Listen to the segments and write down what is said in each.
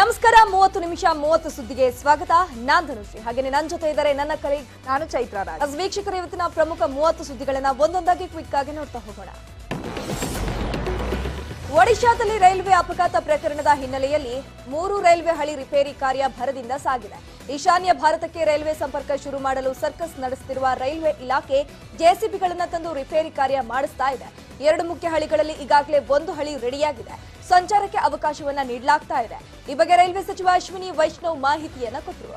ನಮಸ್ಕಾರ ಮೂವತ್ತು ನಿಮಿಷ ಮೂವತ್ತು ಸುದ್ದಿಗೆ ಸ್ವಾಗತ ನಾನ್ ಧನುಶ್ರೀ ಹಾಗೆ ನನ್ನ ಜೊತೆ ಇದ್ದಾರೆ ನನ್ನ ಕಲೀಗ್ ನಾನು ಚೈತ್ರ ರಾಜ್ ಅಸ್ ವೀಕ್ಷಕರ ಇವತ್ತಿನ ಪ್ರಮುಖ ಮೂವತ್ತು ಸುದ್ದಿಗಳನ್ನ ಒಂದೊಂದಾಗಿ ಕ್ವಿಕ್ ಆಗಿ ನೋಡ್ತಾ ಹೋಗೋಣ ಒಡಿಶಾದಲ್ಲಿ ರೈಲ್ವೆ ಅಪಘಾತ ಪ್ರಕರಣದ ಹಿನ್ನೆಲೆಯಲ್ಲಿ ಮೂರು ರೈಲ್ವೆ ಹಳಿ ರಿಪೇರಿ ಕಾರ್ಯ ಭರದಿಂದ ಸಾಗಿದೆ ಈಶಾನ್ಯ ಭಾರತಕ್ಕೆ ರೈಲ್ವೆ ಸಂಪರ್ಕ ಶುರು ಮಾಡಲು ಸರ್ಕಸ್ ನಡೆಸುತ್ತಿರುವ ರೈಲ್ವೆ ಇಲಾಖೆ ಜೆಸಿಬಿಗಳನ್ನ ತಂದು ರಿಪೇರಿ ಕಾರ್ಯ ಮಾಡಿಸ್ತಾ ಇದೆ ಎರಡು ಮುಖ್ಯ ಹಳಿಗಳಲ್ಲಿ ಈಗಾಗಲೇ ಒಂದು ಹಳಿ ರೆಡಿಯಾಗಿದೆ ಸಂಚಾರಕ್ಕೆ ಅವಕಾಶವನ್ನ ನೀಡಲಾಗ್ತಾ ಇದೆ ಈ ಬಗ್ಗೆ ರೈಲ್ವೆ ಸಚಿವ ಅಶ್ವಿನಿ ವೈಷ್ಣವ್ ಮಾಹಿತಿಯನ್ನ ಕೊಟ್ಟರು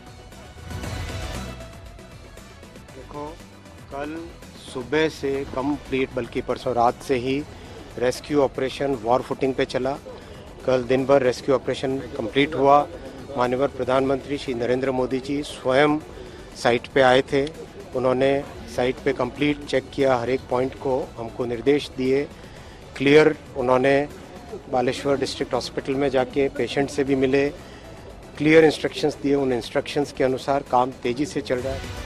देखो कल सुबह से कंप्लीट बल्कि परसों रात से ही रेस्क्यू ऑपरेशन वॉर फुटिंग पे चला कल दिन भर रेस्क्यू ऑपरेशन कंप्लीट हुआ माननीय प्रधानमंत्री श्री नरेंद्र मोदी जी स्वयं साइट पे आए थे उन्होंने साइट पे कंप्लीट चेक किया हर एक पॉइंट को हमको निर्देश दिए क्लियर उन्होंने बालेश्वर डिस्ट्रिक्ट हॉस्पिटल में जाके पेशेंट से भी मिले क्लियर इंस्ट्रक्शंस दिए उन इंस्ट्रक्शंस के अनुसार काम तेज़ी से चल रहा है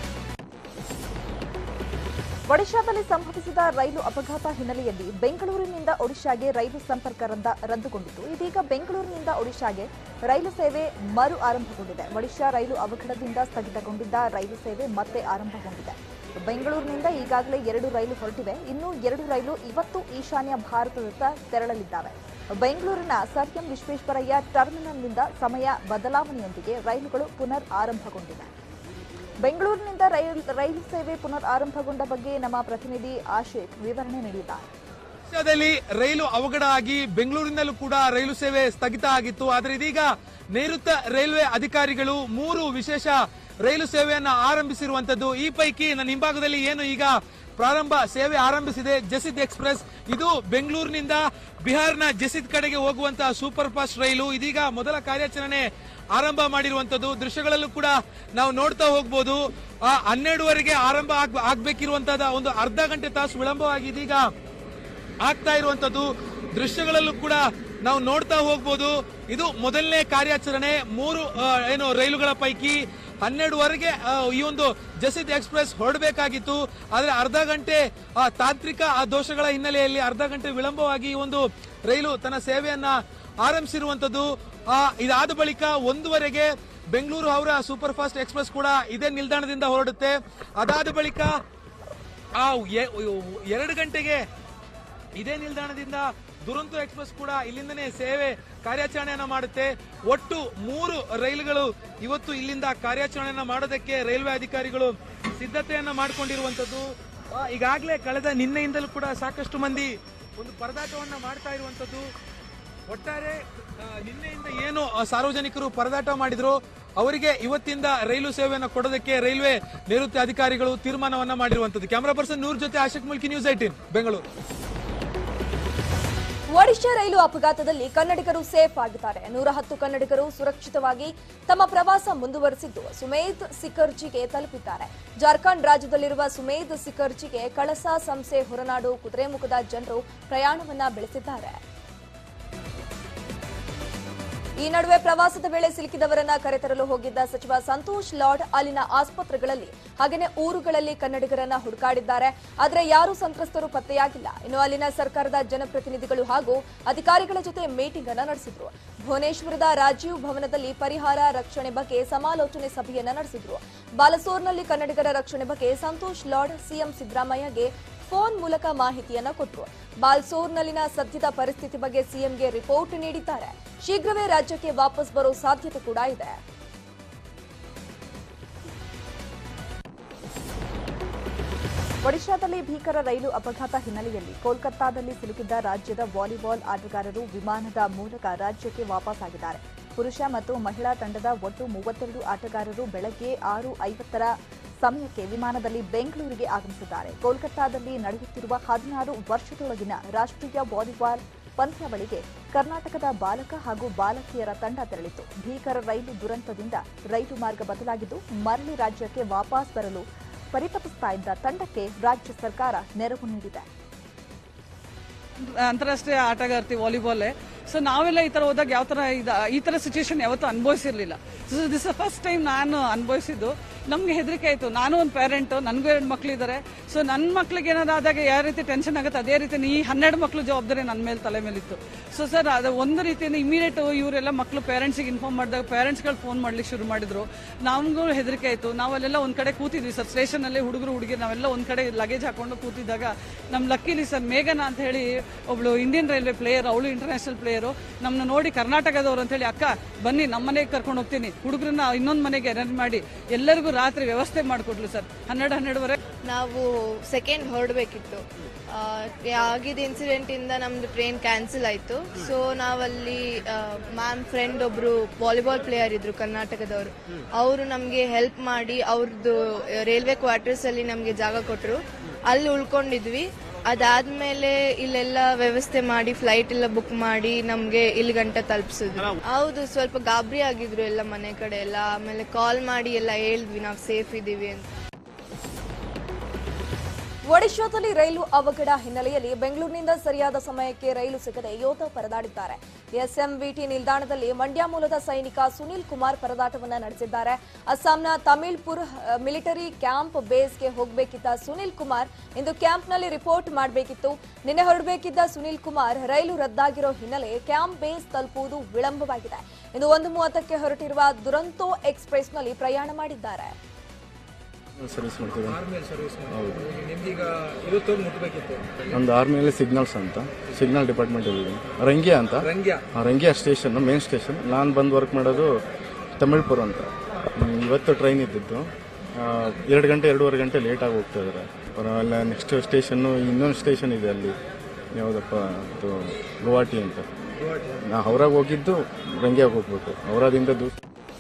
ಒಡಿಶಾದಲ್ಲಿ ಸಂಭವಿಸಿದ ರೈಲು ಅಪಘಾತ ಹಿನ್ನೆಲೆಯಲ್ಲಿ ಬೆಂಗಳೂರಿನಿಂದ ಒಡಿಶಾಗೆ ರೈಲು ಸಂಪರ್ಕ ರದ್ದ- ರದ್ದುಗೊಂಡಿತು ಇದೀಗ ಬೆಂಗಳೂರಿನಿಂದ ಒಡಿಶಾಗೆ ರೈಲು ಸೇವೆ ಮರು ಆರಂಭಗೊಂಡಿದೆ ಒಡಿಶಾ ರೈಲು ಅವಘಡದಿಂದ ಸ್ಥಗಿತಗೊಂಡಿದ್ದ ರೈಲು ಸೇವೆ ಮತ್ತೆ ಆರಂಭಗೊಂಡಿದೆ ಬೆಂಗಳೂರಿನಿಂದ ಈಗಾಗಲೇ ಎರಡು ರೈಲು ಹೊರಟಿವೆ ಇನ್ನು ಎರಡು ರೈಲು ಇವತ್ತು ಈಶಾನ್ಯ ಭಾರತದತ್ತ ತೆರಳಲಿದ್ದಾವೆ ಬೆಂಗಳೂರಿನ ಸರ್ ಎಂ ವಿಶ್ವೇಶ್ವರಯ್ಯ ಟರ್ಮಿನಲ್ನಿಂದ ಸಮಯ ಬದಲಾವಣೆಯೊಂದಿಗೆ ರೈಲುಗಳು ಪುನರ್ ಆರಂಭಗೊಂಡಿವೆ ಬೆಂಗಳೂರಿನಿಂದ ರೈಲು ರೈಲು ಸೇವೆ ಪುನರ್ ಆರಂಭಗೊಂಡ ಬಗ್ಗೆ ನಮ್ಮ ಪ್ರತಿನಿಧಿ ಆಶಿಕ್ ವಿವರಣೆ ನೀಡಿದ್ದಾರೆ ದೇಶದಲ್ಲಿ ರೈಲು ಅವಘಡ ಆಗಿ ಬೆಂಗಳೂರಿನಲ್ಲೂ ಕೂಡ ರೈಲು ಸೇವೆ ಸ್ಥಗಿತ ಆಗಿತ್ತು ಆದರೆ ಇದೀಗ ನೈಋತ್ಯ ರೈಲ್ವೆ ಅಧಿಕಾರಿಗಳು ಮೂರು ವಿಶೇಷ ರೈಲು ಸೇವೆಯನ್ನ ಆರಂಭಿಸಿರುವಂತದ್ದು ಈ ಪೈಕಿ ನನ್ನ ಹಿಂಭಾಗದಲ್ಲಿ ಏನು ಈಗ ಪ್ರಾರಂಭ ಸೇವೆ ಆರಂಭಿಸಿದೆ ಜಸಿದ್ ಎಕ್ಸ್ಪ್ರೆಸ್ ಇದು ಬೆಂಗಳೂರಿನಿಂದ ಬಿಹಾರ್ನ ಜಸಿದ್ ಕಡೆಗೆ ಹೋಗುವಂತಹ ಸೂಪರ್ ಫಾಸ್ಟ್ ರೈಲು ಇದೀಗ ಮೊದಲ ಕಾರ್ಯಾಚರಣೆ ಆರಂಭ ಮಾಡಿರುವಂತದ್ದು ದೃಶ್ಯಗಳಲ್ಲೂ ಕೂಡ ನಾವು ನೋಡ್ತಾ ಹೋಗ್ಬೋದು ಆ ಹನ್ನೆರಡುವರೆಗೆ ಆರಂಭ ಆಗ್ ಆಗ್ಬೇಕಿರುವಂತದ ಒಂದು ಅರ್ಧ ಗಂಟೆ ತಾಸು ವಿಳಂಬವಾಗಿ ಇದೀಗ ಆಗ್ತಾ ಇರುವಂತದ್ದು ದೃಶ್ಯಗಳಲ್ಲೂ ಕೂಡ ನಾವು ನೋಡ್ತಾ ಹೋಗ್ಬೋದು ಇದು ಮೊದಲನೇ ಕಾರ್ಯಾಚರಣೆ ಮೂರು ಆ, ಏನು ರೈಲುಗಳ ಪೈಕಿ ಹನ್ನೆರಡುವರೆಗೆ ಆ, ಈ ಒಂದು ಜಸಿದ್ ಎಕ್ಸ್ಪ್ರೆಸ್ ಹೊರಡಬೇಕಾಗಿತ್ತು ಆದ್ರೆ ಅರ್ಧ ಗಂಟೆ ಆ, ತಾಂತ್ರಿಕ ಆ ದೋಷಗಳ ಹಿನ್ನೆಲೆಯಲ್ಲಿ ಅರ್ಧ ಗಂಟೆ ವಿಳಂಬವಾಗಿ ಈ ಒಂದು ರೈಲು ತನ್ನ ಸೇವೆಯನ್ನ ಆರಂಭಿಸಿರುವಂತದ್ದು ಆ, ಇದಾದ ಬಳಿಕ ಒಂದುವರೆಗೆ Bengaluru Howrah super fast express ಕೂಡ ಇದೇ ನಿಲ್ದಾಣದಿಂದ ಹೊರಡುತ್ತೆ ಅದಾದ ಬಳಿಕ ಆ ಎ- ಎರಡು ಗಂಟೆಗೆ ಇದೇ ನಿಲ್ದಾಣದಿಂದ ದುರಂತ ಎಕ್ಸ್ಪ್ರೆಸ್ ಕೂಡ ಇಲ್ಲಿಂದನೇ ಸೇವೆ ಕಾರ್ಯಾಚರಣೆಯನ್ನ ಮಾಡುತ್ತೆ ಒಟ್ಟು ಮೂರು ರೈಲುಗಳು ಇವತ್ತು ಇಲ್ಲಿಂದ ಕಾರ್ಯಾಚರಣೆಯನ್ನ ಮಾಡೋದಕ್ಕೆ ರೈಲ್ವೆ ಅಧಿಕಾರಿಗಳು ಸಿದ್ಧತೆಯನ್ನ ಮಾಡಿಕೊಂಡಿರುವಂತದ್ದು ಈಗಾಗಲೇ ಕಳೆದ ನಿನ್ನೆಯಿಂದಲೂ ಕೂಡ ಸಾಕಷ್ಟು ಮಂದಿ ಒಂದು ಪರದಾಟವನ್ನ ಮಾಡ್ತಾ ಇರುವಂತದ್ದು ಒಟ್ಟಾರೆ ಆ, ನಿನ್ನೆಯಿಂದ ಏನು ಆ, ಸಾರ್ವಜನಿಕರು ಪರದಾಟ ಮಾಡಿದ್ರು ಅವರಿಗೆ ಇವತ್ತಿಂದ ರೈಲು ಸೇವೆಯನ್ನು ಕೊಡೋದಕ್ಕೆ ರೈಲ್ವೆ ನೈಋತ್ಯ ಅಧಿಕಾರಿಗಳು ತೀರ್ಮಾನವನ್ನ ಮಾಡಿರುವಂತದ್ದು ಕ್ಯಾಮರಾ ಪರ್ಸನ್ ನೂರ್ ಜೊತೆ ಆಶಿಕ್ ಮುಲ್ಕಿ ನ್ಯೂಸ್ ಏಟೀನ್ ಬೆಂಗಳೂರು ಒಡಿಶಾ ರೈಲು ಅಪಘಾತದಲ್ಲಿ ಕನ್ನಡಿಗರು ಸೇಫ್ ಆಗಿದ್ದಾರೆ ನೂರ ಹತ್ತು ಕನ್ನಡಿಗರು ಸುರಕ್ಷಿತವಾಗಿ ತಮ್ಮ ಪ್ರವಾಸ ಮುಂದುವರೆಸಿದ್ದು ಸುಮೇಧ್ ಸಿಕರ್ಜಿಗೆ ತಲುಪಿದ್ದಾರೆ ಜಾರ್ಖಂಡ್ ರಾಜ್ಯದಲ್ಲಿರುವ ಸುಮೇಧ್ ಸಿಕರ್ಜಿಗೆ ಕಳಸಾ ಸಂಸೆ ಹೊರನಾಡು ಕುದುರೆಮುಖದ ಜನರು ಪ್ರಯಾಣವನ್ನ ಬೆಳೆಸಿದ್ದಾರೆ ಈ ನಡುವೆ ಪ್ರವಾಸದ ವೇಳೆ ಸಿಲುಕಿದವರನ್ನ ಕರೆತರಲು ಹೋಗಿದ್ದ ಸಚಿವ ಸಂತೋಷ್ ಲಾಡ್ ಅಲ್ಲಿನ ಆಸ್ಪತ್ರೆಗಳಲ್ಲಿ ಹಾಗೆಯೇ ಊರುಗಳಲ್ಲಿ ಕನ್ನಡಿಗರನ್ನ ಹುಡುಕಾಡಿದ್ದಾರೆ ಆದರೆ ಯಾರೂ ಸಂತ್ರಸ್ತರು ಪತ್ತೆಯಾಗಿಲ್ಲ ಇನ್ನು ಅಲ್ಲಿನ ಸರ್ಕಾರದ ಜನಪ್ರತಿನಿಧಿಗಳು ಹಾಗೂ ಅಧಿಕಾರಿಗಳ ಜೊತೆ ಮೀಟಿಂಗ್ ಅನ್ನ ನಡೆಸಿದ್ರು ಭುವನೇಶ್ವರದ ರಾಜೀವ್ ಭವನದಲ್ಲಿ ಪರಿಹಾರ ರಕ್ಷಣೆ ಬಗ್ಗೆ ಸಮಾಲೋಚನೆ ಸಭೆಯನ್ನ ನಡೆಸಿದ್ರು ಬಾಲಸೋರ್ನಲ್ಲಿ ಕನ್ನಡಿಗರ ರಕ್ಷಣೆ ಬಗ್ಗೆ ಸಂತೋಷ್ ಲಾಡ್ ಸಿಎಂ ಸಿದ್ದರಾಮಯ್ಯಗೆ ಫೋನ್ ಮೂಲಕ ಮಾಹಿತಿಯನ್ನ ಕೊಟ್ಟರು ಬಾಲ್ಸೋರ್ನಲ್ಲಿನ ಸದ್ಯದ ಪರಿಸ್ಥಿತಿ ಬಗ್ಗೆ ಸಿಎಂಗೆ ರಿಪೋರ್ಟ್ ನೀಡಿದ್ದಾರೆ ಶೀಘ್ರವೇ ರಾಜ್ಯಕ್ಕೆ ವಾಪಸ್ ಬರೋ ಸಾಧ್ಯತೆ ಕೂಡ ಇದೆ ಒಡಿಶಾದಲ್ಲಿ ಭೀಕರ ರೈಲು ಅಪಘಾತ ಹಿನ್ನೆಲೆಯಲ್ಲಿ ಕೋಲ್ಕತ್ತಾದಲ್ಲಿ ಸಿಲುಕಿದ್ದ ರಾಜ್ಯದ ವಾಲಿಬಾಲ್ ಆಟಗಾರರು ವಿಮಾನದ ಮೂಲಕ ರಾಜ್ಯಕ್ಕೆ ವಾಪಸ್ಸಾಗಿದ್ದಾರೆ ಪುರುಷ ಮತ್ತು ಮಹಿಳಾ ತಂಡದ ಒಟ್ಟು ಮೂವತ್ತೆರಡು ಆಟಗಾರರು ಬೆಳಗ್ಗೆ ಆರು ಐವತ್ತರ ಸಮಯಕ್ಕೆ ವಿಮಾನದಲ್ಲಿ ಬೆಂಗಳೂರಿಗೆ ಆಗಮಿಸಿದ್ದಾರೆ ಕೋಲ್ಕತ್ತಾದಲ್ಲಿ ನಡೆಯುತ್ತಿರುವ ಹದಿನಾರು ವರ್ಷದೊಳಗಿನ ರಾಷ್ಟ್ರೀಯ ವಾಲಿಬಾಲ್ ಪಂದ್ಯಾವಳಿಗೆ ಕರ್ನಾಟಕದ ಬಾಲಕ ಹಾಗೂ ಬಾಲಕಿಯರ ತಂಡ ತೆರಳಿತು ಭೀಕರ ರೈಲು ದುರಂತದಿಂದ ರೈಲು ಮಾರ್ಗ ಬದಲಾಗಿದ್ದು ಮರಳಿ ರಾಜ್ಯಕ್ಕೆ ವಾಪಸ್ ಬರಲು ಪರಿತಪಿಸ್ತಾ ಇದ್ದ ತಂಡಕ್ಕೆ ರಾಜ್ಯ ಸರ್ಕಾರ ನೆರವು ನೀಡಿದೆ ಅಂತಾರಾಷ್ಟ್ರೀಯ ಆಟಗಾರ್ತಿ ವಾಲಿಬಾಲ್ ಸೊ ನಾವೆಲ್ಲ ಈ ತರ ಹೋದಾಗ ಯಾವ ತರ ಇದ- ಈ ತರ ಸಿಚುವೇಶನ್ ಯಾವತ್ತೂ ಅನುಭವಿಸಿರ್ಲಿಲ್ಲ ಸೊ ದಿಸ್ ಫಸ್ಟ್ ಟೈಮ್ ನಾನು ಅನುಭವಿಸಿದ್ದು ನಮ್ಗೆ ಹೆದರಿಕೆ ಆಯ್ತು ನಾನು ಒಂದು ಪೇರೆಂಟ್ ನನಗೂ ಎರಡು ಮಕ್ಳಿದ್ದಾರೆ ಸೊ ನನ್ನ ಮಕ್ಳಿಗೆ ಏನಾದ್ರು ಆದಾಗ ಯಾವ ರೀತಿ ಟೆನ್ಷನ್ ಆಗುತ್ತೆ ಅದೇ ರೀತಿ ಈ ಹನ್ನೆರಡು ಮಕ್ಳು ಜವಾಬ್ದಾರಿ ನನ್ನ ಮೇಲೆ ತಲೆ ಮೇಲಿತ್ತು ಸೊ ಸರ್ ಅದು ಒಂದು ರೀತಿಯಿಂದ ಇಮಿಡಿಯೇಟ್ ಇವರೆಲ್ಲ ಮಕ್ಕಳು ಪೇರೆಂಟ್ಸಿಗೆ ಇನ್ಫಾರ್ಮ್ ಮಾಡಿದಾಗ ಪೇರೆಂಟ್ಸ್ಗಳು ಫೋನ್ ಮಾಡ್ಲಿಕ್ಕೆ ಶುರು ಮಾಡಿದ್ರು ನಮಗೂ ಹೆದರಿಕೆ ಆಯ್ತು ನಾವಲ್ಲೆಲ್ಲ ಒಂದ್ ಕಡೆ ಕೂತಿದ್ವಿ ಸರ್ ಸ್ಟೇಷನ್ ಅಲ್ಲಿ ಹುಡುಗರು ಹುಡುಗಿ ನಾವೆಲ್ಲ ಒಂದ್ ಕಡೆ ಲಗೇಜ್ ಹಾಕೊಂಡು ಕೂತಿದ್ದಾಗ ನಮ್ ಲಕ್ಕಿಲಿ ಸರ್ ಮೇಘನ ಅಂತ ಹೇಳಿ ಒಬ್ಳು ಇಂಡಿಯನ್ ರೈಲ್ವೆ ಪ್ಲೇಯರ್ ಅವಳು ಇಂಟರ್ನ್ಯಾಷನಲ್ ಪ್ಲೇಯರು ನಮ್ಮನ್ನ ನೋಡಿ ಕರ್ನಾಟಕದವ್ರು ಅಂತ ಹೇಳಿ ಅಕ್ಕ ಬನ್ನಿ ನಮ್ಮ ಮನೆಗೆ ಕರ್ಕೊಂಡು ಹೋಗ್ತೀನಿ ಹುಡುಗರನ್ನ ಇನ್ನೊಂದು ಮನೆಗೆ ಅರೇಂಜ್ ಮಾಡಿ ಎಲ್ಲರಿಗೂ ರಾತ್ರಿ ವ್ಯವಸ್ಥೆ ಮಾಡಿಕೊಟ್ಲು ಸರ್ ಹನ್ನೆರಡು ಹನ್ನೆರಡುವರೆ ನಾವು ಸೆಕೆಂಡ್ ಹೊರಡಬೇಕಿತ್ತು ಆಗಿದ್ದ ಇನ್ಸಿಡೆಂಟ್ ಇಂದ ನಮ್ದು ಟ್ರೈನ್ ಕ್ಯಾನ್ಸಲ್ ಆಯ್ತು ಸೊ ನಾವಲ್ಲಿ ಮ್ಯಾಮ್ ಫ್ರೆಂಡ್ ಒಬ್ರು ವಾಲಿಬಾಲ್ ಪ್ಲೇಯರ್ ಇದ್ರು ಕರ್ನಾಟಕದವರು ಅವರು ನಮಗೆ ಹೆಲ್ಪ್ ಮಾಡಿ ಅವ್ರದ್ದು ರೈಲ್ವೆ ಕ್ವಾರ್ಟರ್ಸ್ ಅಲ್ಲಿ ನಮಗೆ ಜಾಗ ಕೊಟ್ಟರು ಅಲ್ಲಿ ಉಳ್ಕೊಂಡಿದ್ವಿ ಅದಾದ್ಮೇಲೆ ಇಲ್ಲೆಲ್ಲ ವ್ಯವಸ್ಥೆ ಮಾಡಿ ಫ್ಲೈಟ್ ಎಲ್ಲ ಬುಕ್ ಮಾಡಿ ನಮ್ಗೆ ಇಲ್ಲಿ ಗಂಟ ತಲುಪಿಸಿದ್ರು ಹೌದು ಸ್ವಲ್ಪ ಗಾಬರಿ ಆಗಿದ್ರು ಎಲ್ಲ ಮನೆ ಕಡೆ ಎಲ್ಲ ಆಮೇಲೆ ಕಾಲ್ ಮಾಡಿ ಎಲ್ಲ ಹೇಳಿದ್ವಿ ನಾವು ಸೇಫ್ ಇದೀವಿ ಅಂತ ಒಡಿಶಾದಲ್ಲಿ ರೈಲು ಅವಘಡ ಹಿನ್ನೆಲೆಯಲ್ಲಿ ಬೆಂಗಳೂರಿನಿಂದ ಸರಿಯಾದ ಸಮಯಕ್ಕೆ ರೈಲು ಸಿಗದೆ ಯೋಧ ಪರದಾಡಿದ್ದಾರೆ ಎಸ್ಎಂವಿಟಿ ನಿಲ್ದಾಣದಲ್ಲಿ ಮಂಡ್ಯ ಮೂಲದ ಸೈನಿಕ ಸುನೀಲ್ ಕುಮಾರ್ ಪರದಾಟವನ್ನ ನಡೆಸಿದ್ದಾರೆ ಅಸ್ಸಾಂನ ತಮಿಳ್ಪುರ್ ಅಹ್, ಮಿಲಿಟರಿ ಕ್ಯಾಂಪ್ ಬೇಸ್ಗೆ ಹೋಗಬೇಕಿದ್ದ ಸುನೀಲ್ ಕುಮಾರ್ ಇಂದು ಕ್ಯಾಂಪ್ನಲ್ಲಿ ರಿಪೋರ್ಟ್ ಮಾಡಬೇಕಿತ್ತು ನಿನ್ನೆ ಹೊರಡಬೇಕಿದ್ದ ಸುನೀಲ್ ಕುಮಾರ್ ರೈಲು ರದ್ದಾಗಿರೋ ಹಿನ್ನೆಲೆ ಕ್ಯಾಂಪ್ ಬೇಸ್ ತಲುಪುವುದು ವಿಳಂಬವಾಗಿದೆ ಇಂದು ಒಂದು ಮೂವತ್ತಕ್ಕೆ ಹೊರಟಿರುವ ದುರಂತೋ ಎಕ್ಸ್ಪ್ರೆಸ್ನಲ್ಲಿ ಪ್ರಯಾಣ ಮಾಡಿದ್ದಾರೆ ಸರ್ವಿಸ್ ಮಾಡ್ತೀವಿ ಹೌದು ನಿಮ್ಗೀಗ ಇವತ್ತೋಗಿ ಮುಟ್ಬೇಕಿತ್ತು ನಮ್ದು ಆರ್ಮಿಯಲ್ಲಿ ಸಿಗ್ನಲ್ಸ್ ಅಂತ ಸಿಗ್ನಲ್ ಡಿಪಾರ್ಟ್ಮೆಂಟ್ ಇದೆ ರಂಗ್ಯ ಅಂತ ರಂಗ್ಯ ಆ, ರಂಗ್ಯ ಸ್ಟೇಷನ್ ಮೇನ್ ಸ್ಟೇಷನ್ ನಾನು ಬಂದು ವರ್ಕ್ ಮಾಡೋದು ತಮಿಳ್ಪುರ ಅಂತ ಹ್ಮ್, ಇವತ್ತು ಟ್ರೈನ್ ಇದ್ದಿದ್ದು ಆ, ಎರಡು ಗಂಟೆ ಎರಡೂವರೆ ಗಂಟೆ ಲೇಟಾಗಿ ಹೋಗ್ತಾ ಇದ್ದಾರೆ ಅಲ್ಲ ನೆಕ್ಸ್ಟ್ ಸ್ಟೇಷನ್ನು ಇನ್ನೊಂದು ಸ್ಟೇಷನ್ ಇದೆ ಅಲ್ಲಿ ಯಾವುದಪ್ಪ ಅದು ಗುವಾಹಟಿ ಅಂತ ನಾ ಹೊರಗೆ ಹೋಗಿದ್ದು ರಂಗ್ಯಾಗ ಹೋಗ್ಬೇಕು ಅವರದಿಂದ ದೂರ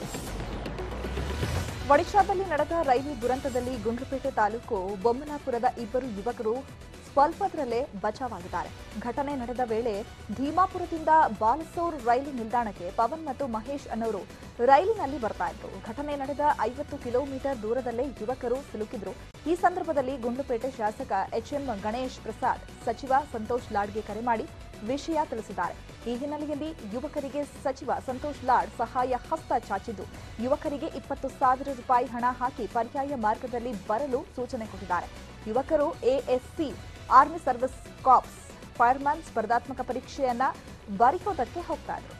ಒಡಿಶಾದಲ್ಲಿ ನಡೆದ ರೈಲು ದುರಂತದಲ್ಲಿ ಗುಂಡ್ಲುಪೇಟೆ ತಾಲೂಕು ಬೊಮ್ಮನಾಪುರದ ಇಬ್ಬರು ಯುವಕರು ಸ್ವಲ್ಪದರಲ್ಲೇ ಬಚಾವಾಗಿದ್ದಾರೆ ಘಟನೆ ನಡೆದ ವೇಳೆ ಧೀಮಾಪುರದಿಂದ ಬಾಲಸೋರ್ ರೈಲು ನಿಲ್ದಾಣಕ್ಕೆ ಪವನ್ ಮತ್ತು ಮಹೇಶ್ ಅನ್ನೋರು ರೈಲಿನಲ್ಲಿ ಬರ್ತಾ ಇದ್ರು ಘಟನೆ ನಡೆದ ಐವತ್ತು ಕಿಲೋಮೀಟರ್ ದೂರದಲ್ಲೇ ಯುವಕರು ಸಿಲುಕಿದ್ರು ಈ ಸಂದರ್ಭದಲ್ಲಿ ಗುಂಡ್ಲುಪೇಟೆ ಶಾಸಕ ಎಚ್ಎಂ ಗಣೇಶ್ ಪ್ರಸಾದ್ ಸಚಿವ ಸಂತೋಷ್ ಲಾಡ್ಗೆ ಕರೆ ಮಾಡಿ ವಿಷಯ ತಿಳಿಸಿದ್ದಾರೆ ಈ ಹಿನ್ನೆಲೆಯಲ್ಲಿ ಯುವಕರಿಗೆ ಸಚಿವ ಸಂತೋಷ್ ಲಾಡ್ ಸಹಾಯ ಹಸ್ತ ಚಾಚಿದ್ದು ಯುವಕರಿಗೆ ಇಪ್ಪತ್ತು ಸಾವಿರ ರೂಪಾಯಿ ಹಣ ಹಾಕಿ ಪರ್ಯಾಯ ಮಾರ್ಗದಲ್ಲಿ ಬರಲು ಸೂಚನೆ ಕೊಟ್ಟಿದ್ದಾರೆ ಯುವಕರು ASC army service corps fireman ಸ್ಪರ್ಧಾತ್ಮಕ ಪರೀಕ್ಷೆಯನ್ನ ಬರೆಯೋದಕ್ಕೆ ಹೋಗ್ತಾ ಇದ್ರು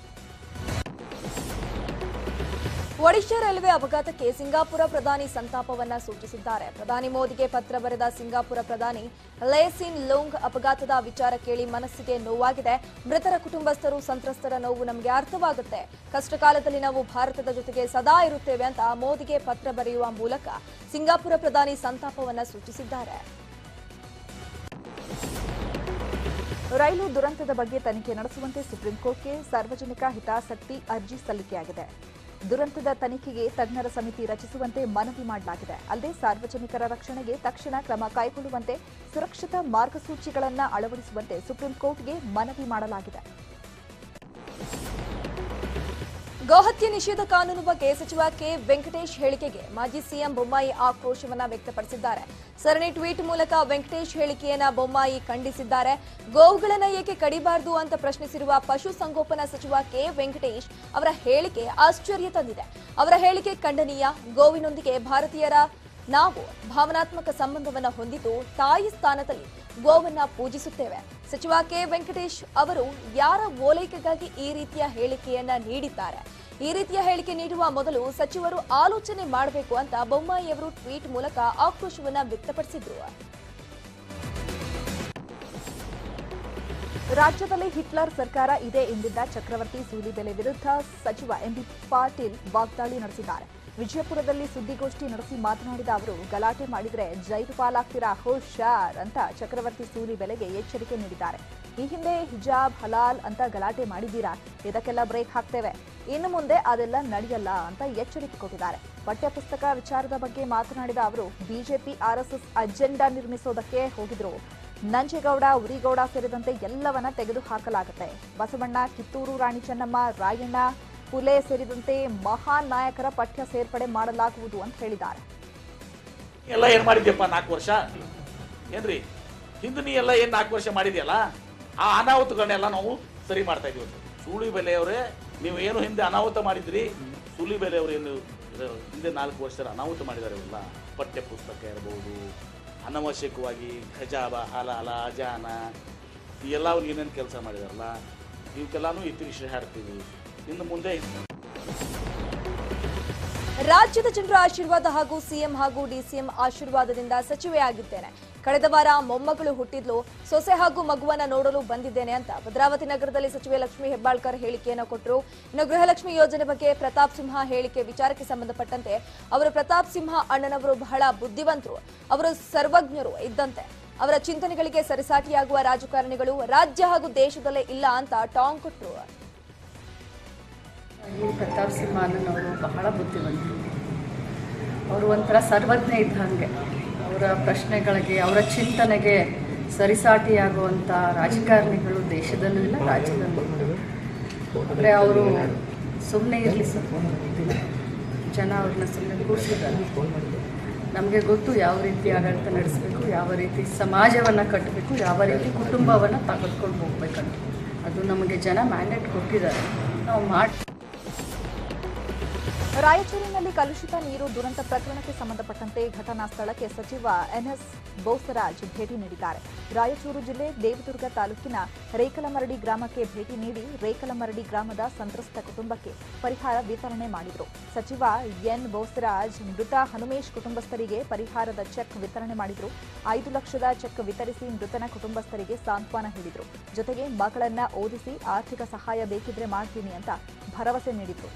ಒಡಿಶಾ ರೈಲ್ವೆ ಅಪಘಾತಕ್ಕೆ ಸಿಂಗಾಪುರ ಪ್ರಧಾನಿ ಸಂತಾಪವನ್ನ ಸೂಚಿಸಿದ್ದಾರೆ ಪ್ರಧಾನಿ ಮೋದಿಗೆ ಪತ್ರ ಬರೆದ ಸಿಂಗಾಪುರ ಪ್ರಧಾನಿ ಲೇಸಿನ್ ಲೋಂಗ್ ಅಪಘಾತದ ವಿಚಾರ ಕೇಳಿ ಮನಸ್ಸಿಗೆ ನೋವಾಗಿದೆ ಮೃತರ ಕುಟುಂಬಸ್ಥರು ಸಂತ್ರಸ್ತರ ನೋವು ನಮಗೆ ಅರ್ಥವಾಗುತ್ತೆ ಕಷ್ಟ ಕಾಲದಲ್ಲಿ ನಾವು ಭಾರತದ ಜೊತೆಗೆ ಸದಾ ಇರುತ್ತೇವೆ ಅಂತ ಮೋದಿಗೆ ಪತ್ರ ಬರೆಯುವ ಮೂಲಕ ಸಿಂಗಾಪುರ ಪ್ರಧಾನಿ ಸಂತಾಪವನ್ನ ಸೂಚಿಸಿದ್ದಾರೆ ರೈಲು ದುರಂತದ ಬಗ್ಗೆ ತನಿಖೆ ನಡೆಸುವಂತೆ ಸುಪ್ರೀಂ ಕೋರ್ಟ್ಗೆ ಸಾರ್ವಜನಿಕ ಹಿತಾಸಕ್ತಿ ಅರ್ಜಿ ಸಲ್ಲಿಕೆಯಾಗಿದೆ ದುರಂತದ ತನಿಖೆಗೆ ತಜ್ಞರ ಸಮಿತಿ ರಚಿಸುವಂತೆ ಮನವಿ ಮಾಡಲಾಗಿದೆ ಅಲ್ಲದೆ ಸಾರ್ವಜನಿಕರ ರಕ್ಷಣೆಗೆ ತಕ್ಷಣ ಕ್ರಮ ಕೈಗೊಳ್ಳುವಂತೆ ಸುರಕ್ಷಿತ ಮಾರ್ಗಸೂಚಿಗಳನ್ನು ಅಳವಡಿಸುವಂತೆ ಸುಪ್ರೀಂ ಕೋರ್ಟ್ಗೆ ಮನವಿ ಮಾಡಲಾಗಿದೆ ಗೋಹತ್ಯೆ ನಿಷೇಧ ಕಾನೂನು ಬಗ್ಗೆ ಸಚಿವ ಕೆ ವೆಂಕಟೇಶ್ ಹೇಳಿಕೆಗೆ ಮಾಜಿ ಸಿಎಂ ಬೊಮ್ಮಾಯಿ ಆಕ್ರೋಶವನ್ನ ವ್ಯಕ್ತಪಡಿಸಿದ್ದಾರೆ ಸರಣಿ ಟ್ವೀಟ್ ಮೂಲಕ ವೆಂಕಟೇಶ್ ಹೇಳಿಕೆಯನ್ನ ಬೊಮ್ಮಾಯಿ ಖಂಡಿಸಿದ್ದಾರೆ ಗೋವುಗಳನ್ನ ಏಕೆ ಕಡಿಬಾರದು ಅಂತ ಪ್ರಶ್ನಿಸಿರುವ ಪಶುಸಂಗೋಪನಾ ಸಚಿವ ಕೆ ವೆಂಕಟೇಶ್ ಅವರ ಹೇಳಿಕೆ ಆಶ್ಚರ್ಯ ತಂದಿದೆ ಅವರ ಹೇಳಿಕೆ ಖಂಡನೀಯ ಗೋವಿನೊಂದಿಗೆ ಭಾರತೀಯರ ನಾವು ಭಾವನಾತ್ಮಕ ಸಂಬಂಧವನ್ನ ಹೊಂದಿದ್ದು ತಾಯಿ ಸ್ಥಾನದಲ್ಲಿ ಗೋವನ್ನ ಪೂಜಿಸುತ್ತೇವೆ ಸಚಿವ ಕೆ ವೆಂಕಟೇಶ್ ಅವರು ಯಾರ ಓಲೈಕೆಗಾಗಿ ಈ ರೀತಿಯ ಹೇಳಿಕೆಯನ್ನ ನೀಡಿದ್ದಾರೆ ಈ ರೀತಿಯ ಹೇಳಿಕೆ ನೀಡುವ ಮೊದಲು ಸಚಿವರು ಆಲೋಚನೆ ಮಾಡಬೇಕು ಅಂತ ಬೊಮ್ಮಾಯಿ ಅವರು ಟ್ವೀಟ್ ಮೂಲಕ ಆಕ್ರೋಶವನ್ನ ವ್ಯಕ್ತಪಡಿಸಿದ್ರು ರಾಜ್ಯದಲ್ಲಿ ಹಿಟ್ಲರ್ ಸರ್ಕಾರ ಇದೆ ಎಂದಿದ್ದ ಚಕ್ರವರ್ತಿ ಸೂಲಿಬೆಲೆ ವಿರುದ್ಧ ಸಚಿವ ಎಂಬಿ ಪಾಟೀಲ್ ವಾಗ್ದಾಳಿ ನಡೆಸಿದ್ದಾರೆ ವಿಜಯಪುರದಲ್ಲಿ ಸುದ್ದಿಗೋಷ್ಠಿ ನಡೆಸಿ ಮಾತನಾಡಿದ ಅವರು ಗಲಾಟೆ ಮಾಡಿದ್ರೆ ಜೈಲು ಪಾಲಾಗ್ತೀರಾ ಹುಷಾರ್ ಅಂತ ಚಕ್ರವರ್ತಿ ಸೂಲಿಬೆಲೆಗೆ ಎಚ್ಚರಿಕೆ ನೀಡಿದ್ದಾರೆ ಈ ಹಿಂದೆ ಹಿಜಾಬ್ ಹಲಾಲ್ ಅಂತ ಗಲಾಟೆ ಮಾಡಿದ್ದೀರಾ ಇದಕ್ಕೆಲ್ಲ ಬ್ರೇಕ್ ಹಾಕ್ತೇವೆ ಇನ್ನು ಮುಂದೆ ಅದೆಲ್ಲ ನಡೆಯಲ್ಲ ಅಂತ ಎಚ್ಚರಿಕೆ ಕೊಟ್ಟಿದ್ದಾರೆ ಪಠ್ಯಪುಸ್ತಕ ವಿಚಾರದ ಬಗ್ಗೆ ಮಾತನಾಡಿದ ಅವರು ಬಿಜೆಪಿ ಆರ್ಎಸ್ಎಸ್ ಅಜೆಂಡಾ ನಿರ್ಮಿಸೋದಕ್ಕೆ ಹೋಗಿದ್ರು ನಂಜೇಗೌಡ ಉರಿಗೌಡ ಸೇರಿದಂತೆ ಎಲ್ಲವನ್ನ ತೆಗೆದು ಹಾಕಲಾಗುತ್ತೆ ಬಸವಣ್ಣ ಕಿತ್ತೂರು ರಾಣಿ ಚೆನ್ನಮ್ಮ ರಾಯಣ್ಣ ಪುಲೆ ಸೇರಿದಂತೆ ಮಹಾನ್ ನಾಯಕರ ಪಠ್ಯ ಸೇರ್ಪಡೆ ಮಾಡಲಾಗುವುದು ಅಂತ ಹೇಳಿದ್ದಾರೆ ಎಲ್ಲ ಏನ್ ಮಾಡಿದ್ಯಪ್ಪ ನಾಲ್ಕು ವರ್ಷ ಏನ್ರಿ ಹಿಂದೆ ನೀ ಎಲ್ಲ ಏನ್ ನಾಲ್ಕು ವರ್ಷ ಮಾಡಿದ್ಯಲ್ಲ ಆ ಅನಾಹುತಗಳನ್ನೆಲ್ಲ ನಾವು ಸರಿ ಮಾಡ್ತಾ ಇದೀವಿ ಸೂಳಿ ಬೆಲೆಯವರೇ ನೀವು ಏನು ಹಿಂದೆ ಅನಾಹುತ ಮಾಡಿದ್ರಿ ಸೂಲಿ ಬೆಲೆಯವರು ಏನು ಇದು ಹಿಂದೆ ನಾಲ್ಕು ವರ್ಷದ ಅನಾಹುತ ಮಾಡಿದ್ದಾರೆ ಇವೆಲ್ಲ ಪಠ್ಯ ಪುಸ್ತಕ ಇರ್ಬೋದು ಅನವಶ್ಯಕವಾಗಿ ಖಜಾಬ ಹಲಾಲ ಅಜಾನ ಈ ಎಲ್ಲ ಅವ್ರು ಏನೇನು ಕೆಲಸ ಮಾಡಿದಾರಲ್ಲ ಇವಕ್ಕೆಲ್ಲಾನು ಇತಿಶ್ರೀ ಹಾಡ್ತೀವಿ ಇನ್ನು ಮುಂದೆ ರಾಜ್ಯದ ಜನರ ಆಶೀರ್ವಾದ ಹಾಗೂ ಸಿಎಂ ಹಾಗೂ ಡಿಸಿಎಂ ಆಶೀರ್ವಾದದಿಂದ ಸಚಿವೆಯಾಗಿದ್ದೇನೆ ಕಳೆದ ವಾರ ಮೊಮ್ಮಗಳು ಹುಟ್ಟಿದ್ಲು ಸೊಸೆ ಹಾಗೂ ಮಗುವನ್ನ ನೋಡಲು ಬಂದಿದ್ದೇನೆ ಅಂತ ಭದ್ರಾವತಿ ನಗರದಲ್ಲಿ ಸಚಿವೆ ಲಕ್ಷ್ಮೀ ಹೆಬ್ಬಾಳ್ಕರ್ ಹೇಳಿಕೆಯನ್ನು ಕೊಟ್ಟರು ಇನ್ನು ಗೃಹಲಕ್ಷ್ಮಿ ಯೋಜನೆ ಬಗ್ಗೆ ಪ್ರತಾಪ್ ಸಿಂಹ ಹೇಳಿಕೆ ವಿಚಾರಕ್ಕೆ ಸಂಬಂಧಪಟ್ಟಂತೆ ಅವರು ಪ್ರತಾಪ್ ಸಿಂಹ ಅಣ್ಣನವರು ಬಹಳ ಬುದ್ಧಿವಂತರು ಅವರು ಸರ್ವಜ್ಞರು ಇದ್ದಂತೆ ಅವರ ಚಿಂತನೆಗಳಿಗೆ ಸರಿಸಾಟಿಯಾಗುವ ರಾಜಕಾರಣಿಗಳು ರಾಜ್ಯ ಹಾಗೂ ದೇಶದಲ್ಲೇ ಇಲ್ಲ ಅಂತ ಟಾಂಗ್ ಕೊಟ್ಟರು ಈ ಪ್ರತಾಪ್ ಸಿಂಹ ಅನ್ನೋರು ಬಹಳ ಬುದ್ಧಿವಂತರು ಅವರು ಒಂಥರ ಸರ್ವಜ್ಞ ಇದ್ದಂಗೆ ಅವರ ಪ್ರಶ್ನೆಗಳಿಗೆ ಅವರ ಚಿಂತನೆಗೆ ಸರಿಸಾಟಿಯಾಗುವಂಥ ರಾಜಕಾರಣಿಗಳು ದೇಶದಲ್ಲೂ ಇಲ್ಲ ರಾಜ್ಯದಲ್ಲೂ ಇಲ್ಲ ಆದರೆ ಅವರು ಸುಮ್ಮನೆ ಇರಲಿ ಸರ್ ಜನ ಅವ್ರನ್ನ ಸುಮ್ಮನೆ ಕೂರಿಸಿದ್ದಾರೆ ನಮಗೆ ಗೊತ್ತು ಯಾವ ರೀತಿ ಆಡಳಿತ ನಡೆಸಬೇಕು ಯಾವ ರೀತಿ ಸಮಾಜವನ್ನು ಕಟ್ಟಬೇಕು ಯಾವ ರೀತಿ ಕುಟುಂಬವನ್ನು ತೆಗೆದುಕೊಂಡು ಹೋಗ್ಬೇಕಂತ ಅದು ನಮಗೆ ಜನ ಮ್ಯಾಂಡೇಟ್ ಕೊಟ್ಟಿದ್ದಾರೆ ನಾವು ಮಾಡಿ ರಾಯಚೂರಿನಲ್ಲಿ ಕಲುಷಿತ ನೀರು ದುರಂತ ಪ್ರಕರಣಕ್ಕೆ ಸಂಬಂಧಪಟ್ಟಂತೆ ಘಟನಾ ಸ್ಥಳಕ್ಕೆ ಸಚಿವ ಎನ್ಎಸ್ ಬೋಸರಾಜ್ ಭೇಟಿ ನೀಡಿದ್ದಾರೆ ರಾಯಚೂರು ಜಿಲ್ಲೆ ದೇವದುರ್ಗ ತಾಲೂಕಿನ ರೇಕಲಮರಡಿ ಗ್ರಾಮಕ್ಕೆ ಭೇಟಿ ನೀಡಿ ರೇಕಲಮರಡಿ ಗ್ರಾಮದ ಸಂತ್ರಸ್ತ ಕುಟುಂಬಕ್ಕೆ ಪರಿಹಾರ ವಿತರಣೆ ಮಾಡಿದರು ಸಚಿವ ಎನ್ ಬೋಸರಾಜ್ ಮೃತ ಹನುಮೇಶ್ ಕುಟುಂಬಸ್ಥರಿಗೆ ಪರಿಹಾರದ ಚೆಕ್ ವಿತರಣೆ ಮಾಡಿದರು ಐದು ಲಕ್ಷದ ಚೆಕ್ ವಿತರಿಸಿ ಮೃತನ ಕುಟುಂಬಸ್ಥರಿಗೆ ಸಾಂತ್ವನ ಹೇಳಿದರು ಜೊತೆಗೆ ಮಗಳನ್ನ ಓದಿಸಿ ಆರ್ಥಿಕ ಸಹಾಯ ಬೇಕಿದ್ರೆ ಮಾಡ್ತೀನಿ ಅಂತ ಭರವಸೆ ನೀಡಿದರು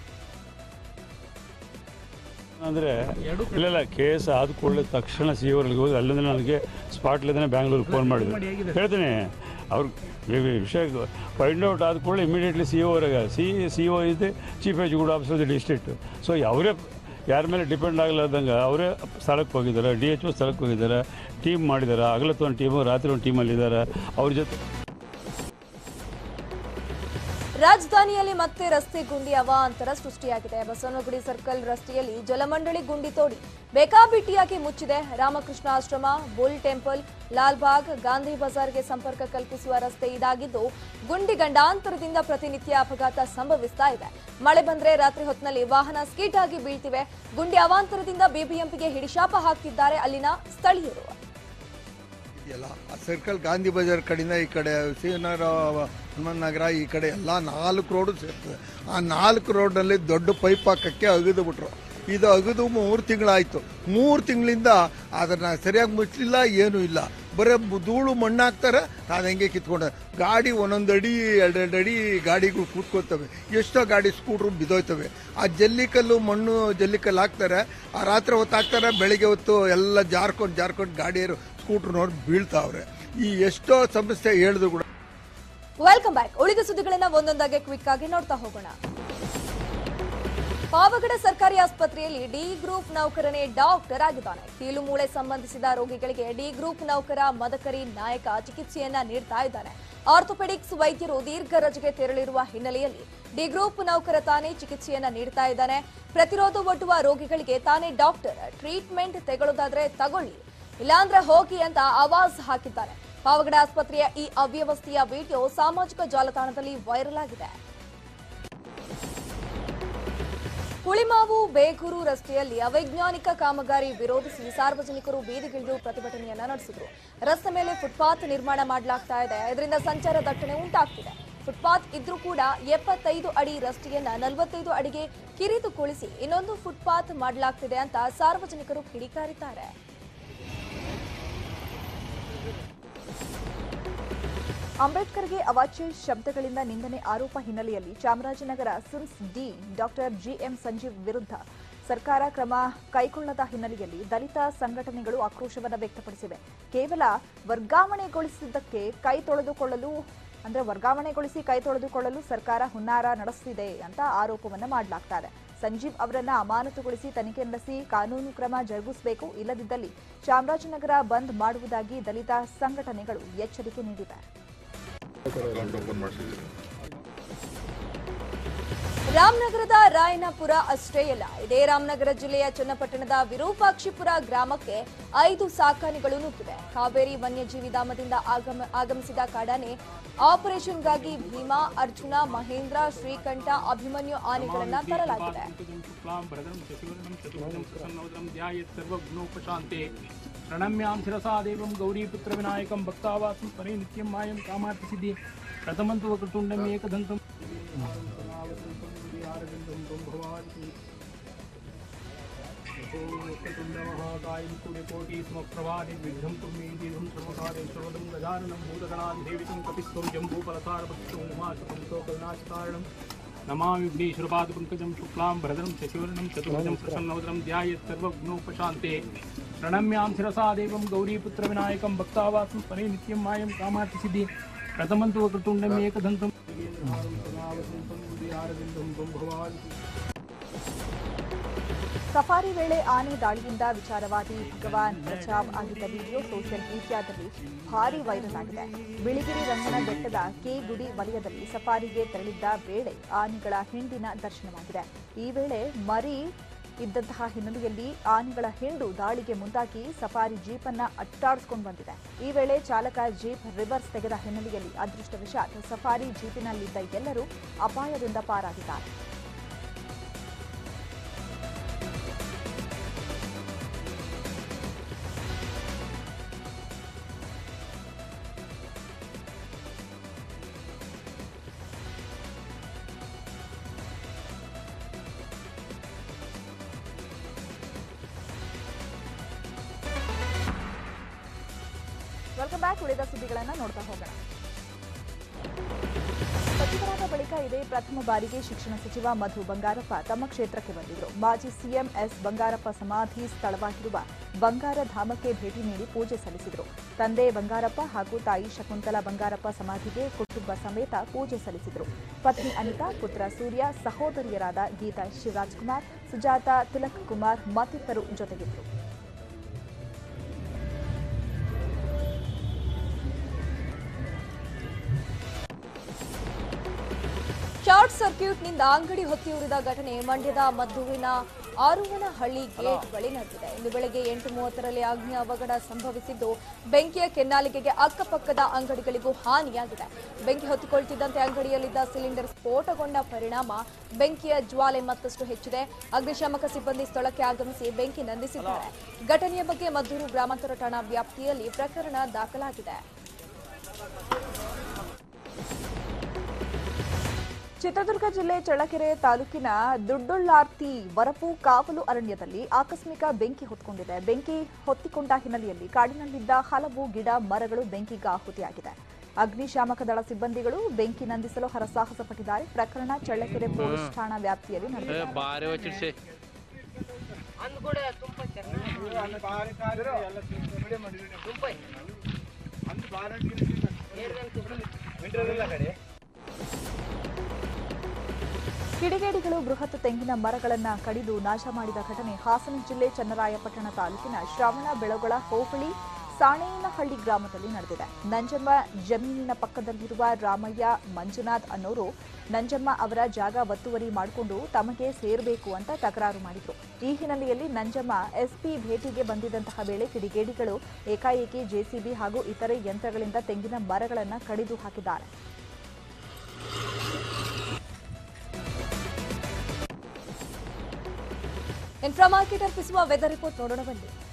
ಅಂದರೆ ಇಲ್ಲ ಇಲ್ಲ ಕೇಸ್ ಆದ ಕೂಡಲೇ ತಕ್ಷಣ ಸಿ ಅವ್ರಿಗೆ ಹೋಗಿ ಅಲ್ಲಿಂದ ನನಗೆ ಸ್ಪಾಟ್ಲಿಂದನೇ ಬ್ಯಾಂಗ್ಳೂರಿಗೆ ಫೋನ್ ಮಾಡಿದ್ರು ಹೇಳ್ತೀನಿ ಅವ್ರು ಈ ವಿಷಯ ಫೈಂಡ್ ಔಟ್ ಆದ ಕೂಡಲೇ ಇಮಿಡಿಯೇಟ್ಲಿ ಸಿ ಓವರೆಗೆ ಸಿ ಸಿ ಒ ಇದೆ chief executive officer district so ಅವರೇ ಯಾರ ಮೇಲೆ ಡಿಪೆಂಡ್ ಆಗಲಾರ್ದಂಗೆ ಅವರೇ ಸ್ಥಳಕ್ಕೆ ಹೋಗಿದ್ದಾರೆ ಡಿ ಎಚ್ ಒ ಸ್ಥಳಕ್ಕೆ ಹೋಗಿದ್ದಾರೆ ಟೀಮ್ ಮಾಡಿದ್ದಾರೆ ಹಗಲತ್ತು ಒಂದು ಟೀಮು ರಾತ್ರಿ ಒಂದು ಟೀಮಲ್ಲಿದ್ದಾರೆ ಅವ್ರ ಜೊತೆ ರಾಜಧಾನಿಯಲ್ಲಿ ಮತ್ತೆ ರಸ್ತೆ ಗುಂಡಿ ಅವಾಂತರ ಸೃಷ್ಟಿಯಾಗಿದೆ ಬಸವನಗುಡಿ ಸರ್ಕಲ್ ರಸ್ತೆಯಲ್ಲಿ ಜಲಮಂಡಳಿ ಗುಂಡಿ ತೋಡಿ ಬೇಕಾಬಿಟ್ಟಿಯಾಗಿ ಮುಚ್ಚಿದೆ ರಾಮಕೃಷ್ಣ ಆಶ್ರಮ ಬುಲ್ ಟೆಂಪಲ್ ಲಾಲ್ಬಾಗ್ ಗಾಂಧಿ ಬಜಾರ್ಗೆ ಸಂಪರ್ಕ ಕಲ್ಪಿಸುವ ರಸ್ತೆ ಇದಾಗಿದ್ದು ಗುಂಡಿ ಗಂಡಾಂತರದಿಂದ ಪ್ರತಿನಿತ್ಯ ಅಪಘಾತ ಸಂಭವಿಸ್ತಾ ಇದೆ ಮಳೆ ಬಂದ್ರೆ ರಾತ್ರಿ ಹೊತ್ತಿನಲ್ಲಿ ವಾಹನ ಸ್ಕೀಟ್ ಆಗಿ ಬೀಳ್ತಿವೆ ಗುಂಡಿ ಅವಾಂತರದಿಂದ ಬಿಬಿಎಂಪಿಗೆ ಹಿಡಿಶಾಪ ಹಾಕ್ತಿದ್ದಾರೆ ಅಲ್ಲಿನ ಸ್ಥಳೀಯರು ಇದೆಯಲ್ಲ ಆ ಸರ್ಕಲ್ ಗಾಂಧಿ ಬಜಾರ್ ಕಡೆಯಿಂದ ಈ ಕಡೆ ಶಿವನಗರ ಹನುಮನ್ ನಗರ ಈ ಕಡೆ ಎಲ್ಲ ನಾಲ್ಕು ರೋಡು ಸೇರ್ತದೆ ಆ ನಾಲ್ಕು ರೋಡ್ನಲ್ಲಿ ದೊಡ್ಡ ಪೈಪ್ ಹಾಕಕ್ಕೆ ಅಗಿದು ಬಿಟ್ರು ಇದು ಅಗಿದು ಮೂರು ತಿಂಗಳಾಯ್ತು ಮೂರು ತಿಂಗಳಿಂದ ಅದನ್ನ ಸರಿಯಾಗಿ ಮುಚ್ಚಲಿಲ್ಲ ಏನೂ ಇಲ್ಲ ಬರೀ ಬು- ಧೂಳು ಮಣ್ಣು ಹಾಕ್ತಾರೆ ಅದು ಹೆಂಗೆ ಕಿತ್ಕೊಂಡ ಗಾಡಿ ಒಂದೊಂದು ಅಡಿ ಎರಡೆರಡು ಅಡಿ ಗಾಡಿಗಳು ಕೂತ್ಕೋತವೆ ಎಷ್ಟೋ ಗಾಡಿ ಸ್ಕೂಟ್ರು ಬಿದ್ದೋಯ್ತವೆ ಆ ಜಲ್ಲಿಕಲ್ಲು ಮಣ್ಣು ಜಲ್ಲಿಕಲ್ಲು ಹಾಕ್ತಾರೆ ಆ ರಾತ್ರಿ ಹೊತ್ತು ಹಾಕ್ತಾರೆ ಬೆಳಿಗ್ಗೆ ಹೊತ್ತು ಎಲ್ಲ ಜಾರ್ಕೊಂಡು ಜಾರ್ಕೊಂಡು ಗಾಡಿಯರು ಸ್ಕೂಟ್ರ್ ನೋಡಿ ಬೀಳ್ತಾವ್ರೆ ಈ ಎಷ್ಟೋ ಸಮಸ್ಯೆ ಹೇಳಿದ್ರು ಕೂಡ ವೆಲ್ಕಮ್ ಬ್ಯಾಕ್ ಉಳಿದ ಸುದ್ದಿಗಳನ್ನ ಒಂದೊಂದಾಗಿ ಕ್ವಿಕ್ ಆಗಿ ನೋಡ್ತಾ ಹೋಗೋಣ ಪಾವಗಡ ಸರ್ಕಾರಿ ಆಸ್ಪತ್ರೆಯಲ್ಲಿ ಡಿ ಗ್ರೂಪ್ ನೌಕರನೇ ಡಾಕ್ಟರ್ ಆಗಿದ್ದಾನೆ ಕೀಲು ಮೂಳೆ ಸಂಬಂಧಿಸಿದ ರೋಗಿಗಳಿಗೆ ಡಿ ಗ್ರೂಪ್ ನೌಕರ ಮದಕರಿ ನಾಯಕ ಚಿಕಿತ್ಸೆಯನ್ನ ನೀಡ್ತಾ ಇದ್ದಾನೆ ಆರ್ಥೋಪೆಡಿಕ್ಸ್ ವೈದ್ಯರು ದೀರ್ಘ ರಜೆಗೆ ತೆರಳಿರುವ ಹಿನ್ನೆಲೆಯಲ್ಲಿ ಡಿ ಗ್ರೂಪ್ ನೌಕರ ತಾನೇ ಚಿಕಿತ್ಸೆಯನ್ನ ನೀಡ್ತಾ ಇದ್ದಾನೆ ಪ್ರತಿರೋಧ ಒಡ್ಡುವ ರೋಗಿಗಳಿಗೆ ತಾನೇ ಡಾಕ್ಟರ್ ಟ್ರೀಟ್ಮೆಂಟ್ ತೆಗೊಳ್ಳೋದಾದ್ರೆ ತಗೊಳ್ಳಿ ಇಲ್ಲಾಂದ್ರೆ ಹೋಗಿ ಅಂತ ಆವಾಜ್ ಹಾಕಿದ್ದಾರೆ ಪಾವಗಡ ಆಸ್ಪತ್ರೆಯ ಈ ಅವ್ಯವಸ್ಥೆಯ ವಿಡಿಯೋ ಸಾಮಾಜಿಕ ಜಾಲತಾಣದಲ್ಲಿ ವೈರಲ್ ಆಗಿದೆ ಹುಳಿಮಾವು ಬೇಗೂರು ರಸ್ತೆಯಲ್ಲಿ ಅವೈಜ್ಞಾನಿಕ ಕಾಮಗಾರಿ ವಿರೋಧಿಸಿ ಸಾರ್ವಜನಿಕರು ಬೀದಿಗಿಳಿದು ಪ್ರತಿಭಟನೆಯನ್ನ ನಡೆಸಿದ್ರು ರಸ್ತೆ ಮೇಲೆ ಫುಟ್ಪಾತ್ ನಿರ್ಮಾಣ ಮಾಡಲಾಗ್ತಾ ಇದೆ ಇದರಿಂದ ಸಂಚಾರ ದಟ್ಟಣೆ ಉಂಟಾಗ್ತಿದೆ ಫುಟ್ಪಾತ್ ಇದ್ರೂ ಕೂಡ ಎಪ್ಪತ್ತೈದು ಅಡಿ ರಸ್ತೆಯನ್ನ ನಲವತ್ತೈದು ಅಡಿಗೆ ಕಿರಿದುಗೊಳಿಸಿ ಇನ್ನೊಂದು ಫುಟ್ಪಾತ್ ಮಾಡಲಾಗ್ತಿದೆ ಅಂತ ಸಾರ್ವಜನಿಕರು ಕಿಡಿಕಾರಿದ್ದಾರೆ ಅಂಬೇಡ್ಕರ್ಗೆ ಅವಾಚ್ಯ ಶಬ್ದಗಳಿಂದ ನಿಂದನೆ ಆರೋಪ ಹಿನ್ನೆಲೆಯಲ್ಲಿ Chamarajanagar CIMS D doctor GM Sanjeev ವಿರುದ್ಧ ಸರ್ಕಾರ ಕ್ರಮ ಕೈಗೊಳ್ಳದ ಹಿನ್ನೆಲೆಯಲ್ಲಿ ದಲಿತ ಸಂಘಟನೆಗಳು ಆಕ್ರೋಶವನ್ನು ವ್ಯಕ್ತಪಡಿಸಿವೆ ಕೇವಲ ವರ್ಗಾವಣೆಗೊಳಿಸಿದ್ದಕ್ಕೆ ಕೈ ತೊಳೆದುಕೊಳ್ಳಲು ಅಂದ್ರೆ ವರ್ಗಾವಣೆಗೊಳಿಸಿ ಕೈ ತೊಳೆದುಕೊಳ್ಳಲು ಸರ್ಕಾರ ಹುನ್ನಾರ ನಡೆಸುತ್ತಿದೆ ಅಂತ ಆರೋಪವನ್ನ ಮಾಡಲಾಗ್ತಾ ಇದೆ ಸಂಜೀವ್ ಅವರನ್ನ ಅಮಾನತುಗೊಳಿಸಿ ತನಿಖೆ ನಡೆಸಿ ಕಾನೂನು ಕ್ರಮ ಜರುಗಿಸಬೇಕು ಇಲ್ಲದಿದ್ದಲ್ಲಿ ಚಾಮರಾಜನಗರ ಬಂದ್ ಮಾಡುವುದಾಗಿ ದಲಿತ ಸಂಘಟನೆಗಳು ಎಚ್ಚರಿಕೆ ನೀಡಿವೆ ರಾಮನಗರದ ರಾಯನಪುರ ಅಷ್ಟೇ ಅಲ್ಲ ಇದೇ ರಾಮನಗರ ಜಿಲ್ಲೆಯ ಚನ್ನಪಟ್ಟಣದ ವಿರೂಪಾಕ್ಷಿಪುರ ಗ್ರಾಮಕ್ಕೆ ಐದು ಸಾಕಾನೆಗಳು ನುಗ್ಗಿವೆ ಕಾವೇರಿ ವನ್ಯಜೀವಿ ಧಾಮದಿಂದ ಆಗಮ ಆಗಮಿಸಿದ ಕಾಡಾನೆ ಆಪರೇಷನ್ಗಾಗಿ ಭೀಮಾ ಅರ್ಜುನ ಮಹೇಂದ್ರ ಶ್ರೀಕಂಠ ಅಭಿಮನ್ಯು ಆನೆಗಳನ್ನ ತರಲಾಗಿದೆ सर्वगुणोपशान्ते प्रणम्यां शिरसा देवं गौरीपुत्रविनायकं भक्तावासं परे नित्यं मायं कामार्थसिद्धि प्रथमं तु वक्रतुण्डम् एकदन्तम् कोटिस्मप्रभानिर्विघ्नं तुमेदिधं सर्वकारे सर्वदं गजाननं भूतगणाधिदेवितं कपिस्त्वं जम्बूफलसारभक्षं उमाशकं शोकविनाशकारणं नमामि विघ्नेश्वरपादपङ्कजं शुक्लां भरदं शशिवर्णं चतुर्भुजं प्रसन्नवदनं ध्यायेत् सर्वघ्नोपशान्ते प्रणम्यां शिरसा देवं गौरीपुत्रविनायकं भक्तावासं परे नित्यं मायं कामार्थसिद्धि प्रथमं तु वक्रतुण्डम् एकदन्तं ಸಫಾರಿ ವೇಳೆ ಆನೆ ದಾಳಿಯಿಂದ ವಿಚಾರವಾದಿ ಭಗವಾನ್ ಬಚಾವ್ ಆಗಿದ್ದ ವಿಡಿಯೋ ಸೋಷಿಯಲ್ ಮೀಡಿಯಾದಲ್ಲಿ ಭಾರಿ ವೈರಲ್ ಆಗಿದೆ ಬಿಳಿಗಿರಿ ರಂಗನ ಬೆಟ್ಟದ ಕೆ ಗುಡಿ ವಲಯದಲ್ಲಿ ಸಫಾರಿಗೆ ತೆರಳಿದ್ದ ವೇಳೆ ಆನೆಗಳ ಹಿಂಡಿನ ದರ್ಶನವಾಗಿದೆ ಈ ವೇಳೆ ಮರಿ ಇದ್ದಂತಹ ಹಿನ್ನೆಲೆಯಲ್ಲಿ ಆನೆಗಳ ಹಿಂಡು ದಾಳಿಗೆ ಮುಂದಾಗಿ ಸಫಾರಿ ಜೀಪನ್ನ ಅಟ್ಟಾಡಿಸಿಕೊಂಡು ಬಂದಿದೆ ಈ ವೇಳೆ ಚಾಲಕ ಜೀಪ್ ರಿವರ್ಸ್ ತೆಗೆದ ಹಿನ್ನೆಲೆಯಲ್ಲಿ ಅದೃಷ್ಟವಶಾತ್ ಸಫಾರಿ ಜೀಪಿನಲ್ಲಿದ್ದ ಎಲ್ಲರೂ ಅಪಾಯದಿಂದ ಪಾರಾಗಿದ್ದಾರೆ ವೆಲ್ಕಮ್ ಬ್ಯಾಕ್ ಉಳಿದ ಸುದ್ದಿಗಳನ್ನ ನೋಡ್ತಾ ಹೋಗೋಣ ಸಚಿವರಾದ ಬಳಿಕ ಇದೇ ಪ್ರಥಮ ಬಾರಿಗೆ ಶಿಕ್ಷಣ ಸಚಿವ ಮಧು ಬಂಗಾರಪ್ಪ ತಮ್ಮ ಕ್ಷೇತ್ರಕ್ಕೆ ಬಂದಿದ್ರು ಮಾಜಿ ಸಿಎಂ ಎಸ್ ಬಂಗಾರಪ್ಪ ಸಮಾಧಿ ಸ್ಥಳವಾಗಿರುವ ಬಂಗಾರ ಧಾಮಕ್ಕೆ ಭೇಟಿ ನೀಡಿ ಪೂಜೆ ಸಲ್ಲಿಸಿದರು ತಂದೆ ಬಂಗಾರಪ್ಪ ಹಾಗೂ ತಾಯಿ ಶಕುಂತಲಾ ಬಂಗಾರಪ್ಪ ಸಮಾಧಿಗೆ ಕುಟುಂಬ ಸಮೇತ ಪೂಜೆ ಸಲ್ಲಿಸಿದರು ಪತ್ನಿ ಅನಿತಾ ಪುತ್ರ ಸೂರ್ಯ ಸಹೋದರಿಯರಾದ ಗೀತಾ ಶಿವರಾಜ್ ಕುಮಾರ್ ಸುಜಾತ ತಿಲಕ್ ಕುಮಾರ್ ಮತ್ತಿತರರು ಜೊತೆಗಿದ್ದರು ಶಾರ್ಟ್ ಸರ್ಕ್ಯೂಟ್ನಿಂದ ಅಂಗಡಿ ಹೊತ್ತಿಯುರಿದ ಘಟನೆ ಮಂಡ್ಯದ ಮದ್ದುವಿನ ಆರುವನಹಳ್ಳಿ ಗೇಟ್ ಬಳಿ ನಡೆದಿದೆ ಇಂದು ಬೆಳಗ್ಗೆ ಎಂಟು ಮೂವತ್ತರಲ್ಲಿ ಅಗ್ನಿ ಅವಘಡ ಸಂಭವಿಸಿದ್ದು ಬೆಂಕಿಯ ಕೆನ್ನಾಲಿಗೆಗೆ ಅಕ್ಕಪಕ್ಕದ ಅಂಗಡಿಗಳಿಗೂ ಹಾನಿಯಾಗಿದೆ ಬೆಂಕಿ ಹೊತ್ತಿಕೊಳ್ತಿದ್ದಂತೆ ಅಂಗಡಿಯಲ್ಲಿದ್ದ ಸಿಲಿಂಡರ್ ಸ್ಫೋಟಗೊಂಡ ಪರಿಣಾಮ ಬೆಂಕಿಯ ಜ್ವಾಲೆ ಮತ್ತಷ್ಟು ಹೆಚ್ಚಿದೆ ಅಗ್ನಿಶಾಮಕ ಸಿಬ್ಬಂದಿ ಸ್ಥಳಕ್ಕೆ ಆಗಮಿಸಿ ಬೆಂಕಿ ನಂದಿಸಿದ್ದಾರೆ ಘಟನೆಯ ಬಗ್ಗೆ ಮದ್ದೂರು ಗ್ರಾಮಾಂತರ ಠಾಣಾ ವ್ಯಾಪ್ತಿಯಲ್ಲಿ ಪ್ರಕರಣ ದಾಖಲಾಗಿದೆ ಚಿತ್ರದುರ್ಗ ಜಿಲ್ಲೆ ಚಳ್ಳಕೆರೆ ತಾಲೂಕಿನ ದುಡ್ಡುಳ್ಳಾರ್ತಿ ವರಪು ಕಾವಲು ಅರಣ್ಯದಲ್ಲಿ ಆಕಸ್ಮಿಕ ಬೆಂಕಿ ಹೊತ್ಕೊಂಡಿದೆ ಬೆಂಕಿ ಹೊತ್ತಿಕೊಂಡ ಹಿನ್ನೆಲೆಯಲ್ಲಿ ಕಾಡಿನಲ್ಲಿದ್ದ ಹಲವು ಗಿಡ ಮರಗಳು ಬೆಂಕಿಗಾಹುತಿಯಾಗಿದೆ ಅಗ್ನಿಶಾಮಕ ದಳ ಸಿಬ್ಬಂದಿಗಳು ಬೆಂಕಿ ನಂದಿಸಲು ಹರಸಾಹಸ ಪಟ್ಟಿದ್ದಾರೆ ಪ್ರಕರಣ ಚಳ್ಳಕೆರೆ ಪೊಲೀಸ್ ಠಾಣಾ ವ್ಯಾಪ್ತಿಯಲ್ಲಿ ನಡೆದಿದೆ ಬಾರಿ వచ్చింది ಕಿಡಿಗೇಡಿಗಳು ಬೃಹತ್ ತೆಂಗಿನ ಮರಗಳನ್ನು ಕಡಿದು ನಾಶ ಮಾಡಿದ ಘಟನೆ ಹಾಸನ ಜಿಲ್ಲೆ ಚನ್ನರಾಯಪಟ್ಟಣ ತಾಲೂಕಿನ ಶ್ರವಣ ಬೆಳಗೊಳ ಹೋಬಳಿ ಸಾಣೇನಹಳ್ಳಿ ಗ್ರಾಮದಲ್ಲಿ ನಡೆದಿದೆ ನಂಜಮ್ಮ ಜಮೀನಿನ ಪಕ್ಕದಲ್ಲಿರುವ ರಾಮಯ್ಯ ಮಂಜುನಾಥ್ ಅನ್ನೋರು ನಂಜಮ್ಮ ಅವರ ಜಾಗ ಒತ್ತುವರಿ ಮಾಡಿಕೊಂಡು ತಮಗೆ ಸೇರಬೇಕು ಅಂತ ತಕರಾರು ಮಾಡಿದ್ರು ಈ ಹಿನ್ನೆಲೆಯಲ್ಲಿ ನಂಜಮ್ಮ ಎಸ್ಪಿ ಭೇಟಿಗೆ ಬಂದಿದ್ದಂತಹ ವೇಳೆ ಕಿಡಿಗೇಡಿಗಳು ಏಕಾಏಕಿ ಜೆಸಿಬಿ ಹಾಗೂ ಇತರೆ ಯಂತ್ರಗಳಿಂದ ತೆಂಗಿನ ಮರಗಳನ್ನು ಕಡಿದು ಹಾಕಿದ್ದಾರೆ ಇನ್ಫ್ರಾ ಮಾರ್ಕೆಟ್ ಅರ್ಪಿಸುವ ವೆದರ್ ರಿಪೋರ್ಟ್ ನೋಡೋಣ ಬನ್ನಿ